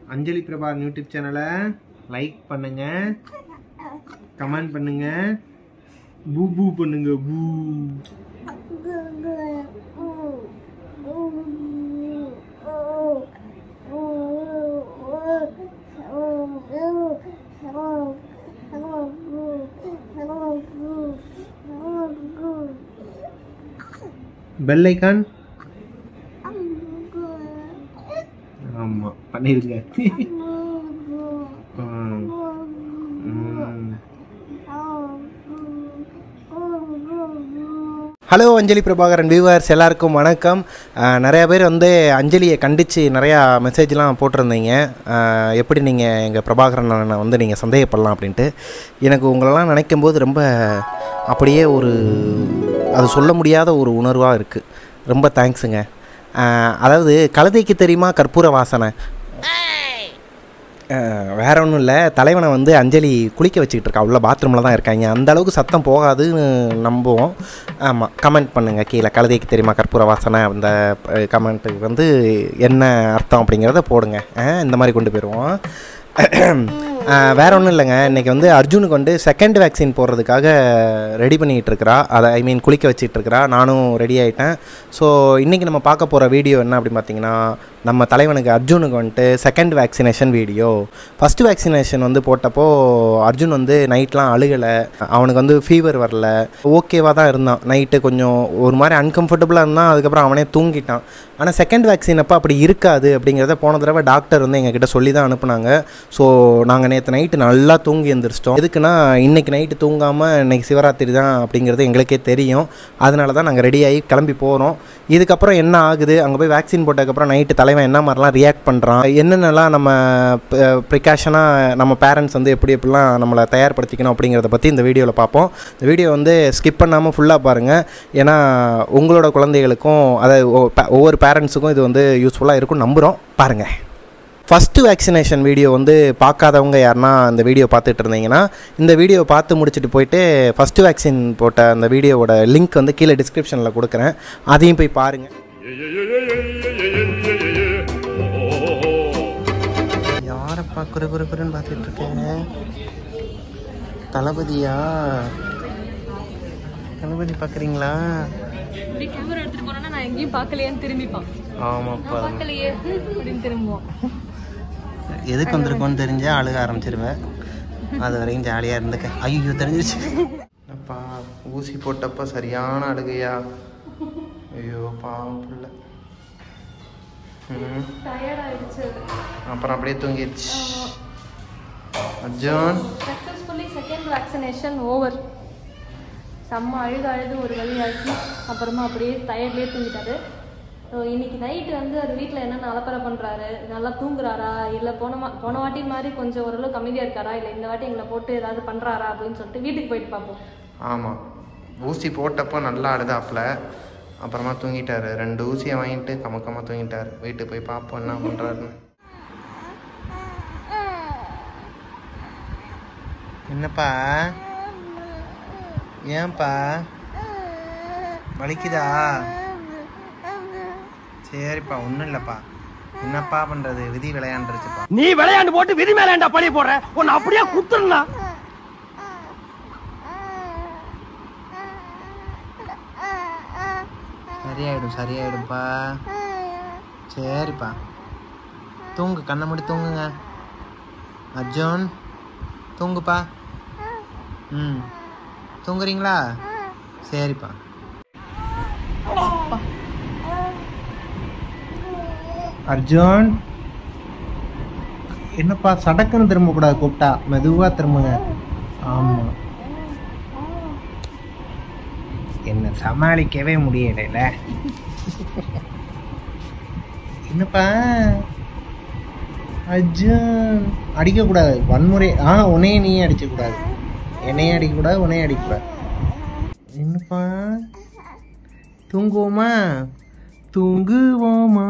அஞ்சலி Prabhakaran YouTube சேனலை like பண்ணுங்க comment பண்ணுங்க பூ பூ பண்ணுங்க பூ பெல் ஐக்கான் ஆமா பண்ணிருங்க ம். ம். ஹலோ அஞ்சலி பிரபாகரன் வியூவர்ஸ் எல்லாருக்கும் வணக்கம் அஹ், நிறைய பேர் வந்து அஞ்சலியை கண்டித்து நிறையா மெசேஜ்லாம் போட்டிருந்தீங்க அஹ், எப்படி நீங்கள் எங்கள் பிரபாகரன் அண்ணனை வந்து நீங்கள் சந்தேகப்படலாம் அப்படின்ட்டு எனக்கு உங்களெல்லாம் நினைக்கும் போது ரொம்ப அப்படியே ஒரு அது சொல்ல முடியாத ஒரு உணர்வாக இருக்குது ரொம்ப தேங்க்ஸுங்க அஹ், அதாவது கழுதைக்கு தெரியுமா கற்பூர வாசனை அஹ், வேற ஒன்றும் இல்லை தலைவனை வந்து அஞ்சலி குளிக்க வச்சுக்கிட்டு இருக்கா உள்ள பாத்ரூமில் தான் இருக்காங்க அந்த அளவுக்கு சத்தம் போகாதுன்னு நம்புவோம் ஆமாம் கமெண்ட் பண்ணுங்கள் கீழே கழுதைக்கு தெரியுமா கற்பூர வாசனை அந்த கமெண்ட்டுக்கு வந்து என்ன அர்த்தம் அப்படிங்கிறத போடுங்க அஹ், இந்த மாதிரி கொண்டு போயிடுவோம் அஹ், வேற ஒன்றும் இல்லைங்க இன்றைக்கி வந்து அர்ஜுனுக்கு வந்து செகண்ட் வேக்சின் போடுறதுக்காக ரெடி பண்ணிகிட்டு இருக்கிறா அதை ஐ மீன் குளிக்க வச்சிட்டு இருக்கிறா நானும் ரெடி ஆகிட்டேன் ஸோ இன்றைக்கி நம்ம பார்க்க போகிற வீடியோ என்ன அப்படின்னு பார்த்தீங்கன்னா நம்ம தலைவனுக்கு அர்ஜுனுக்கு வந்துட்டு second vaccination video first vaccination வந்து போட்டப்போ அர்ஜுன் வந்து நைட்லாம் அழுகலை அவனுக்கு வந்து ஃபீவர் வரல ஓகேவாக தான் இருந்தான் நைட்டு கொஞ்சம் ஒரு மாதிரி அன்கம்ஃபர்டபுளாக இருந்தான் அதுக்கப்புறம் அவனே தூங்கிட்டான் ஆனால் செகண்ட் வேக்சின் அப்போ அப்படி இருக்காது அப்படிங்கிறத போன தடவை டாக்டர் வந்து எங்ககிட்ட சொல்லி தான் அனுப்புனாங்க ஸோ நாங்கள் நேற்று நைட்டு நல்லா தூங்கி எழுந்திரிச்சிட்டோம் எதுக்குன்னா இன்றைக்கி நைட்டு தூங்காமல் இன்னைக்கு சிவராத்திரி தான் அப்படிங்கிறது எங்களுக்கே தெரியும் அதனால தான் நாங்கள் ரெடியாகி கிளம்பி போகிறோம் இதுக்கப்புறம் என்ன ஆகுது அங்கே போய் வேக்சின் போட்டதுக்கப்புறம் நைட்டு தலைவன் என்ன மாதிரிலாம் ரியாக்ட் பண்ணுறான் என்னென்னலாம் நம்ம ப்ரிகாஷனாக நம்ம பேரண்ட்ஸ் வந்து எப்படி எப்படிலாம் நம்மளை தயார்படுத்திக்கணும் அப்படிங்கிறத பற்றி இந்த வீடியோவில் பார்ப்போம் இந்த வீடியோ வந்து ஸ்கிப் பண்ணாமல் ஃபுல்லாக பாருங்கள் ஏன்னா உங்களோட குழந்தைகளுக்கும் அதாவது ஒ- ப- ஒவ்வொரு பேரண்ட்ஸுக்கும் இது வந்து யூஸ்ஃபுல்லாக இருக்கும் நம்புகிறோம் பாருங்கள் ஃபஸ்ட்டு வேக்சினேஷன் வீடியோ வந்து பார்க்காதவங்க யாருன்னா இந்த வீடியோ பார்த்துட்டு இருந்தீங்கன்னா இந்த வீடியோ பார்த்து முடிச்சுட்டு போயிட்டு ஃபஸ்ட்டு வேக்சின் போட்ட அந்த வீடியோவோட லிங்க் வந்து கீழே டிஸ்கிரிப்ஷனில் கொடுக்குறேன் அதையும் போய் பாருங்கள் யாரப்பா குறு குறு குறுன்னு பார்த்துட்டு இருக்கேன் தளபதியா தளபதி பார்க்குறீங்களா இப்படி கேமரா எடுத்துட்டு போனோம்னா நான் எங்கேயும் பார்க்கலையேன்னு திரும்பிப்பான் ஆமாப்பா பார்க்கலையே அப்படின்னு திரும்புவான் எதுக்கு வந்திருக்கோன்னு தெரிஞ்சா அழுக ஆரம்பிச்சிருவேன் அது வரைக்கும் ஜாலியாக இருந்துக்க ஐயோ தெரிஞ்சிருச்சு அப்பா ஊசி போட்டப்ப சரியான அழுகையா ஐயோ பாவம் புள்ள ம், டயர்ட் ஆயிடுச்சு அப்புறம் அப்படியே தூங்கிடுச்சு Arjun successfully second vaccination over செம்ம அழுது அழுது ஒரு வழி ஆக்கி அப்புறமா அப்படியே டயர்ட்லேயே தூங்கிட்டாரு ஸோ இன்னைக்கு நைட்டு வந்து அவர் வீட்டில் என்னென்ன அலப்பறை பண்ணுறாரு நல்லா தூங்குறாரா இல்லை போன மா போன வாட்டி மாதிரி கொஞ்சம் ஓரளவுக்கு அமைதியாக இருக்காரா இல்லை இந்த வாட்டி எங்களை போட்டு ஏதாவது பண்ணுறாரா அப்படின்னு சொல்லிட்டு வீட்டுக்கு போயிட்டு பார்ப்போம் ஆமாம் ஊசி போட்டப்போ நல்லா அழுதாப்புல அப்புறமா தூங்கிட்டாரு ரெண்டு ஊசியை வாங்கிட்டு கமக்கமாக தூங்கிட்டாரு வீட்டுக்கு போய் பார்ப்போம் என்ன பண்ணுறாருன்னு என்னப்பா ஏன்பா வலிக்குதா சரிப்பா ஒன்றும் இல்லைப்பா என்னப்பா பண்ணுறது விதி விளையாண்டுருச்சுப்பா நீ விளையாண்டு போட்டு விதி மேல ஏன்டா பழி போடுற உன்னை அப்படியே குத்துறா சரியாயிடும் சரியாயிடும்ப்பா சரிப்பா தூங்கு கண்ணை மூடி தூங்குங்க அர்ஜுன் தூங்குப்பா ம் தூங்குறீங்களா சரிப்பா அர்ஜுன் என்னப்பா சடக்குன்னு திரும்பக்கூடாது கூப்பிட்டா மெதுவாக திரும்புங்க ஆமாம் என்ன சமாளிக்கவே முடியலைல என்னப்பா அர்ஜுன் அடிக்கக்கூடாது வன்முறை ஆ உன்னையே நீயே அடிக்கக்கூடாது என்னையே அடிக்கக்கூடாது உன்னையே அடிக்கக்கூடாது என்னப்பா தூங்குவோமா தூங்குவோமா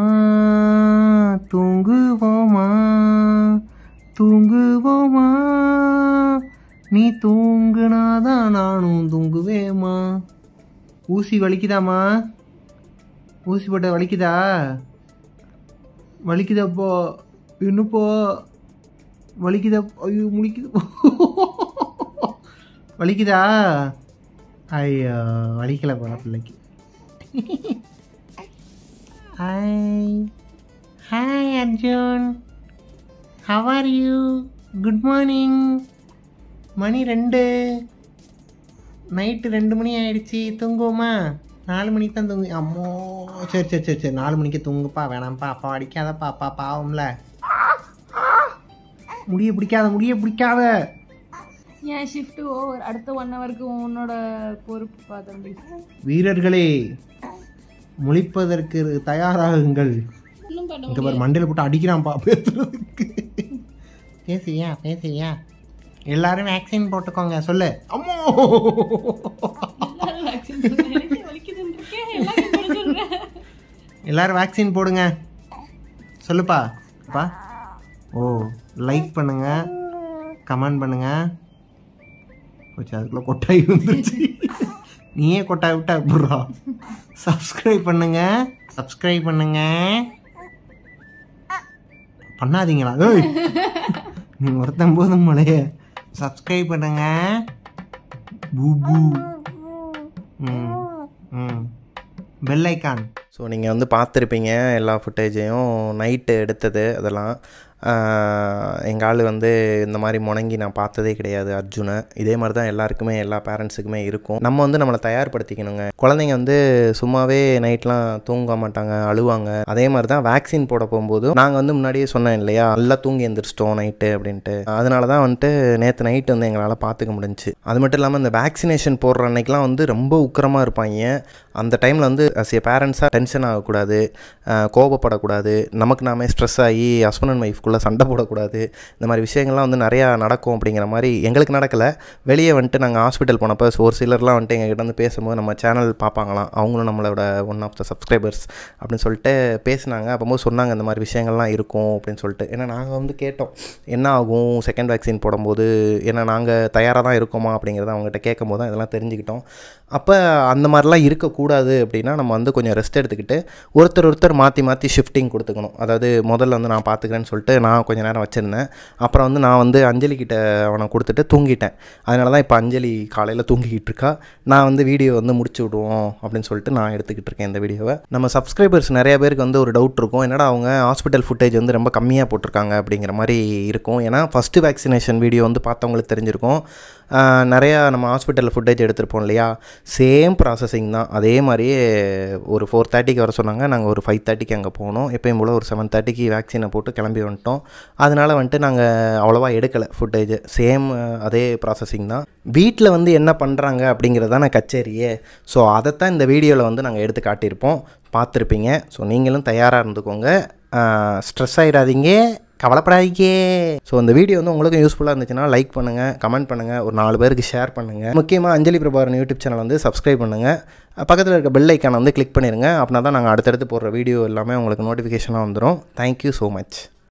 தூங்குவோமா தூங்குவோமா நீ தூங்குனாதான் நானும் தூங்குவேம்மா ஊசி வலிக்குதாம்மா ஊசி போட்ட வலிக்குதா வலிக்குதப்போ என்னப்பா வலிக்குதா ஐயோ முழிக்குது வலிக்குதா ஐயோ வலிக்கல போல பிள்ளைக்கு hi hi Arjun how are you good morning மணி ரெண்டு நைட்டு ரெண்டு மணி ஆயிடுச்சு தூங்குவோமா நாலு மணிக்கு தான் தூங்கு அம்மோ சரி சரி சரி சரி நாலு மணிக்கு தூங்குப்பா வேணாம்ப்பா அப்பா அடிக்காதப்பா அப்பா பாவம்ல முடிய பிடிக்காத முடிய பிடிக்காத என் ஷிஃப்ட் ஓவர் அடுத்த ஒன் ஹவருக்கு உன்னோட பொறுப்பு பா தம்பி வீரர்களே முழிப்பதற்கு தயாராகுங்கள் இன்னும் பண்ண இங்க பாரு மண்டையில போட்டு அடிக்கிறான்ப்பா பேசுறதுக்கு பேசுறியா பேசுறியா எல்லாரும் வேக்சின் போட்டுக்கோங்க சொல்லு அம்மோ வேக்சின் வலிக்குதுன்னு இருக்கேன் எல்லாரும் போட சொல்றேன் எல்லாரும் வேக்சின் போடுங்க சொல்லுப்பா அப்பா ஓ லைக் பண்ணுங்க கமெண்ட் பண்ணுங்க போச்சு அதுக்குள்ள கொட்டாய் வந்துருச்சு நீயே கொட்டாய் விட்டா எப்படா சப்ஸ்கிரைப் பண்ணுங்க சப்ஸ்கிரைப் பண்ணுங்க பண்ணாதீங்களா ஏய் நீ ஒருத்தன் போதும் மலைய சப்ஸ்கிரைப் பண்ணுங்க பூபு ம் ம் பெல் ஐக்கான் ஸோ நீங்கள் வந்து பார்த்துருப்பீங்க எல்லா ஃபுட்டேஜையும் நைட்டு எடுத்தது அதெல்லாம் எங்கள் ஆள் வந்து இந்த மாதிரி முணங்கி நான் பார்த்ததே கிடையாது அர்ஜுனை இதே மாதிரி தான் எல்லாருக்குமே எல்லா பேரண்ட்ஸுக்குமே இருக்கும் நம்ம வந்து நம்மளை தயார்படுத்திக்கணுங்க குழந்தைங்க வந்து சும்மாவே நைட்லாம் தூங்க மாட்டாங்க அழுவாங்க அதே மாதிரி தான் வேக்சின் போட போகும்போது நாங்கள் வந்து முன்னாடியே சொன்னேன் இல்லையா நல்லா தூங்கி எந்திரிச்சிட்டோம் நைட்டு அப்படின்ட்டு அதனால தான் வந்துட்டு நேற்று நைட்டு வந்து எங்களால் பார்த்துக்க முடிஞ்சுச்சு அது மட்டும் இல்லாமல் இந்த வேக்சினேஷன் போடுற அன்னைக்கெலாம் வந்து ரொம்ப உக்கிரமாக இருப்பாங்க அந்த டைமில் வந்து அஸ் ஏ பேரண்ட்ஸாக டென்ஷன் ஆகக்கூடாது அஹ் கோபப்படக்கூடாது நமக்கு நாமே ஸ்ட்ரெஸ் ஆகி ஹஸ்பண்ட் அண்ட் ஒய்ஃப்குள்ளே சண்டை போடக்கூடாது இந்த மாதிரி விஷயங்கள்லாம் வந்து நிறையா நடக்கும் அப்படிங்கிற மாதிரி எங்களுக்கு நடக்கலை வெளியே வந்துட்டு நாங்கள் ஹாஸ்பிட்டல் போனப்போ ஒரு சிலர்லாம் வந்துட்டு எங்ககிட்ட வந்து பேசும்போது நம்ம சேனல் பார்ப்பாங்களாம் அவங்களும் நம்மளோட ஒன் ஆஃப் த சப்ஸ்கிரைபர்ஸ் அப்படின்னு சொல்லிட்டு பேசினாங்க அப்போது சொன்னாங்க இந்த மாதிரி விஷயங்கள்லாம் இருக்கும் அப்படின்னு சொல்லிட்டு ஏன்னா நாங்கள் வந்து கேட்டோம் என்ன ஆகும் செகண்ட் வேக்சின் போடும்போது ஏன்னா நாங்கள் தயாராக தான் இருக்கோமா அப்படிங்கிறத அவங்ககிட்ட கேட்கும் போது தான் இதெல்லாம் தெரிஞ்சுக்கிட்டோம் அப்போ அந்த மாதிரிலாம் இருக்கக்கூடாது அப்படின்னா நம்ம வந்து கொஞ்சம் ரெஸ்ட் எடுத்துக்கிட்டு ஒருத்தர் ஒருத்தர் மாற்றி மாற்றி ஷிஃப்டிங் கொடுத்துக்கணும் அதாவது முதல்ல வந்து நான் பார்த்துக்கிறேன்னு சொல்லிட்டு நான் கொஞ்சம் நேரம் வச்சுருந்தேன் அப்புறம் வந்து நான் வந்து அஞ்சலி கிட்ட அவனை கொடுத்துட்டு தூங்கிட்டேன் அதனால தான் இப்போ அஞ்சலி காலையில் தூங்கிக்கிட்டு இருக்கா நான் வந்து வீடியோ வந்து முடிச்சு விடுவோம் அப்படின்னு சொல்லிட்டு நான் எடுத்துக்கிட்டு இருக்கேன் இந்த வீடியோவை நம்ம சப்ஸ்கிரைபர்ஸ் நிறைய பேருக்கு வந்து ஒரு டவுட் இருக்கும் என்னடா அவங்க ஹாஸ்பிட்டல் ஃபுட்டேஜ் வந்து ரொம்ப கம்மியாக போட்டிருக்காங்க அப்படிங்கிற மாதிரி இருக்கும் ஏன்னா ஃபஸ்ட்டு வேக்சினேஷன் வீடியோ வந்து பார்த்தவங்களுக்கு தெரிஞ்சிருக்கும் ஆஹ் நிறையா நம்ம ஹாஸ்பிட்டலில் ஃபுட்டேஜ் எடுத்திருப்போம் இல்லையா சேம் ப்ராசஸிங் தான் அதே மாதிரியே ஒரு ஃபோர் தேர்ட்டிக்கு வர சொன்னாங்க நாங்கள் ஒரு ஃபைவ் தேர்ட்டிக்கு அங்கே போனோம் எப்பயும் போல் ஒரு செவன் தேர்ட்டிக்கு வேக்சினை போட்டு கிளம்பி வந்துட்டோம் அதனால் வந்துட்டு நாங்கள் அவ்வளோவா எடுக்கலை ஃபுட்டேஜ் சேம் அதே ப்ராசஸிங் தான் வீட்டில் வந்து என்ன பண்ணுறாங்க அப்படிங்கிறது தானே கச்சேரியே ஸோ அதைத்தான் இந்த வீடியோவில் வந்து நாங்கள் எடுத்து காட்டியிருப்போம் பார்த்துருப்பீங்க ஸோ நீங்களும் தயாராக இருந்துக்கோங்க ஸ்ட்ரெஸ் ஆகிடாதீங்க கவலைப்படாதீங்க ஸோ இந்த வீடியோ வந்து உங்களுக்கு யூஸ்ஃபுல்லாக இருந்துச்சுன்னா லைக் பண்ணுங்கள் கமெண்ட் பண்ணுங்கள் ஒரு நாலு பேருக்கு ஷேர் பண்ணுங்கள் முக்கியமாக அஞ்சலி பிரபாகரன் யூடியூப் சேனல் வந்து சப்ஸ்கிரைப் பண்ணுங்கள் பக்கத்தில் இருக்க பெல் ஐக்கானை வந்து கிளிக் பண்ணிடுங்க அப்படின்னா தான் நாங்கள் அடுத்தடுத்து போடுற வீடியோ எல்லாமே உங்களுக்கு நோட்டிஃபிகேஷனாக வந்துடும் தேங்க்யூ ஸோ மச்